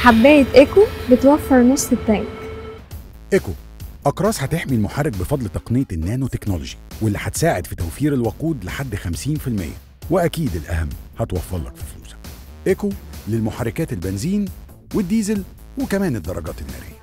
حباية ايكو بتوفر نص التانك ايكو أقراص هتحمي المحرك بفضل تقنية النانو تكنولوجي واللي هتساعد في توفير الوقود لحد 50% وأكيد الأهم هتوفر لك في فلوسك ايكو للمحركات البنزين والديزل وكمان الدراجات النارية